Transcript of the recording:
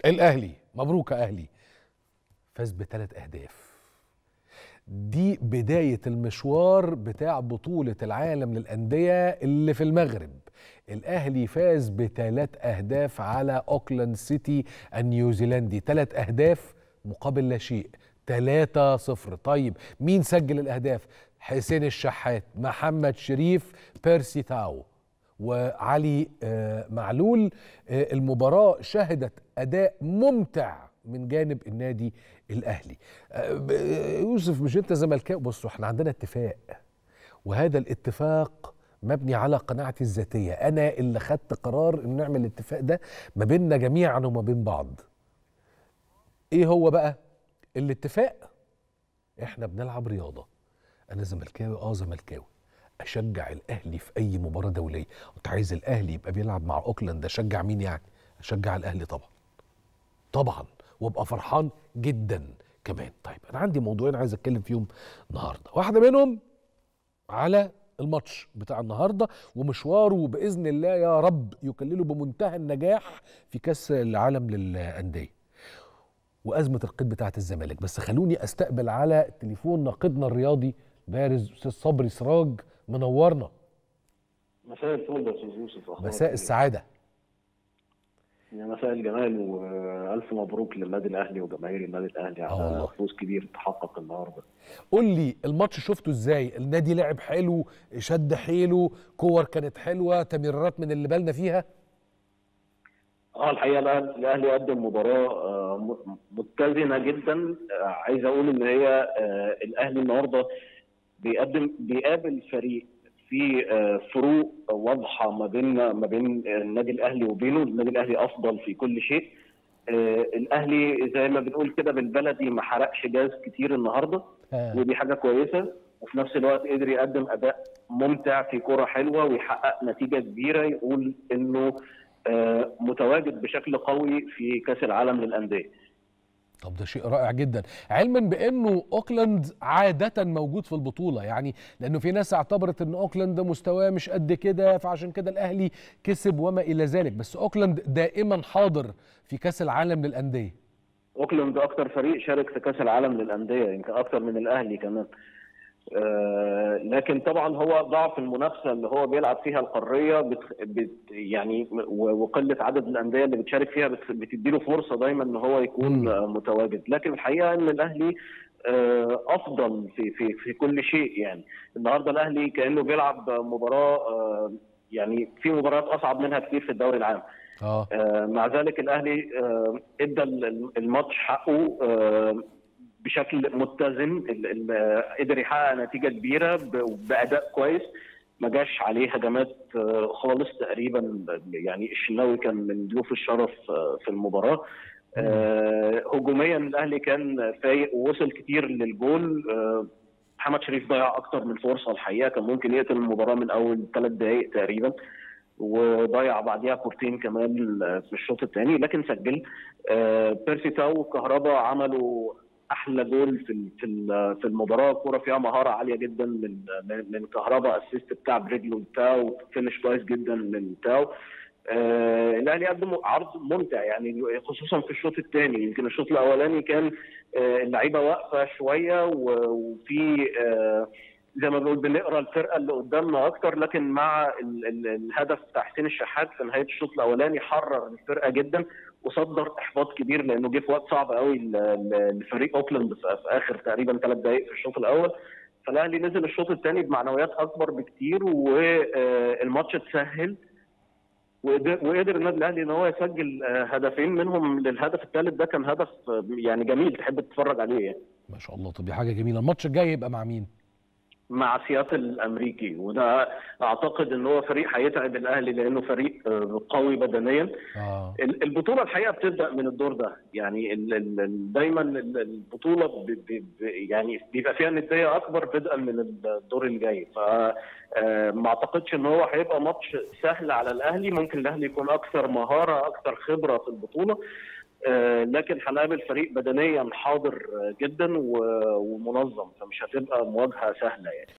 الاهلي مبروك يا اهلي فاز بثلاث اهداف دي بداية المشوار بتاع بطولة العالم للأندية اللي في المغرب الأهلي فاز بثلاث أهداف على أوكلاند سيتي النيوزيلندي ثلاث أهداف مقابل لا شيء ثلاثة صفر طيب مين سجل الأهداف حسين الشحات محمد شريف بيرسي تاو وعلي آه، معلول آه، المباراة شهدت أداء ممتع من جانب النادي الأهلي آه، ب- يوسف مش أنت زملكاوي بصوا احنا عندنا اتفاق وهذا الاتفاق مبني على قناعتي الذاتية أنا اللي خدت قرار إن نعمل الاتفاق ده ما بيننا جميعا وما بين بعض إيه هو بقى الاتفاق احنا بنلعب رياضة أنا زملكاوي أه زملكاوي اشجع الاهلي في اي مباراه دوليه انت عايز الاهلي يبقى بيلعب مع اوكلاند اشجع مين يعني اشجع الاهلي طبعا طبعا وابقى فرحان جدا كمان طيب انا عندي موضوعين عايز اتكلم فيهم النهارده واحده منهم على الماتش بتاع النهارده ومشواره باذن الله يا رب يكلله بمنتهى النجاح في كاس العالم للانديه وازمه القيد بتاعه الزمالك بس خلوني استقبل على تليفون ناقدنا الرياضي بارز استاذ صبري سراج منورنا مساء الفل يا استاذ يوسف أخبارك مساء إيه؟ السعاده يا مساء الجمال والف مبروك للنادي الاهلي وجماهير النادي الاهلي آه والله. على فوز كبير تحقق النهارده قول لي الماتش شفته ازاي النادي لعب حلو شد حيله كور كانت حلوه تمريرات من اللي بالنا فيها اه الحقيقه الأهلي- الاهلي قدم مباراه آه، م- متزنه جدا آه، عايز اقول ان هي آه، الاهلي النهارده بيقدم بيقابل فريق في آه، فروق واضحه ما بين ما بين النادي الاهلي وبينه النادي الاهلي افضل في كل شيء آه، الاهلي زي ما بنقول كده بالبلدي ما حرقش جاز كتير النهارده آه. ودي حاجه كويسه وفي نفس الوقت قدر يقدم اداء ممتع في كره حلوه ويحقق نتيجه كبيره يقول انه آه، متواجد بشكل قوي في كاس العالم للانديه طب ده شيء رائع جدا علما بانه اوكلاند عاده موجود في البطوله يعني لانه في ناس اعتبرت ان اوكلاند مستواه مش قد كده فعشان كده الاهلي كسب وما الى ذلك بس اوكلاند دائما حاضر في كاس العالم للانديه اوكلاند اكتر فريق شارك في كاس العالم للانديه يمكن اكتر من الاهلي كمان آه، لكن طبعا هو ضعف المنافسه اللي هو بيلعب فيها القاريه بت بت يعني و- وقله عدد الانديه اللي بتشارك فيها بت بتديله فرصه دايما ان هو يكون مم. آه، متواجد لكن الحقيقه ان الاهلي آه، افضل في في في كل شيء يعني النهارده الاهلي كانه بيلعب مباراه آه، يعني في مباريات اصعب منها كتير في الدوري العام اه آه، مع ذلك الاهلي آه، ادى ال- الماتش حقه آه، بشكل متزن ال- ال- آه، قدر يحقق نتيجه كبيره ب- باداء كويس ما جاش عليه هجمات آه، خالص تقريبا يعني الشناوي كان من ضيوف الشرف آه، في المباراه آه، هجوميا الاهلي كان فايق ووصل كتير للجول آه، محمد شريف ضيع اكتر من فرصه الحقيقه كان ممكن يقتل المباراه من اول ثلاث دقائق تقريبا وضيع بعديها كورتين كمان في الشوط الثاني لكن سجل آه، بيرسي تاو وكهربا عملوا احلى جول في ال- في ال- في المباراه كوره فيها مهاره عاليه جدا من من- من كهربا اسيست بتاع برجله تاو فينش كويس جدا من تاو آه، الاهلي قدم عرض ممتع يعني خصوصا في الشوط الثاني يمكن الشوط الاولاني كان آه، اللعيبه واقفه شويه و- وفي آه، زي ما بنقول بنقرا الفرقه اللي قدامنا اكتر لكن مع ال ال الهدف بتاع حسين الشحات في نهايه الشوط الاولاني حرر الفرقه جدا وصدر احباط كبير لانه جه في وقت صعب قوي ل- ل- لفريق اوكلاند في في اخر تقريبا ثلاث دقائق في الشوط الاول فالاهلي نزل الشوط الثاني بمعنويات اكبر بكتير والماتش اتسهل وقدر وقدر النادي الاهلي ان هو يسجل آه، هدفين منهم للهدف الثالث ده كان هدف آه، يعني جميل تحب تتفرج عليه يعني. ما شاء الله طب دي حاجه جميله الماتش الجاي يبقى مع مين مع سياتل الامريكي وده اعتقد ان هو فريق هيتعب الاهلي لانه فريق آه، قوي بدنيا اه ال- البطوله الحقيقه بتبدا من الدور ده يعني ال- ال- ال- دايما ال- البطوله ب- ب- ب- يعني بيبقى فيها نديه اكبر بدءا من الدور الجاي ف آه، ما اعتقدش ان هو هيبقى ماتش سهل على الاهلي ممكن الاهلي يكون اكثر مهاره اكثر خبره في البطوله آه، لكن هنقابل فريق بدنيا حاضر آه، جدا و- ومنظم فمش هتبقى مواجهه سهله يعني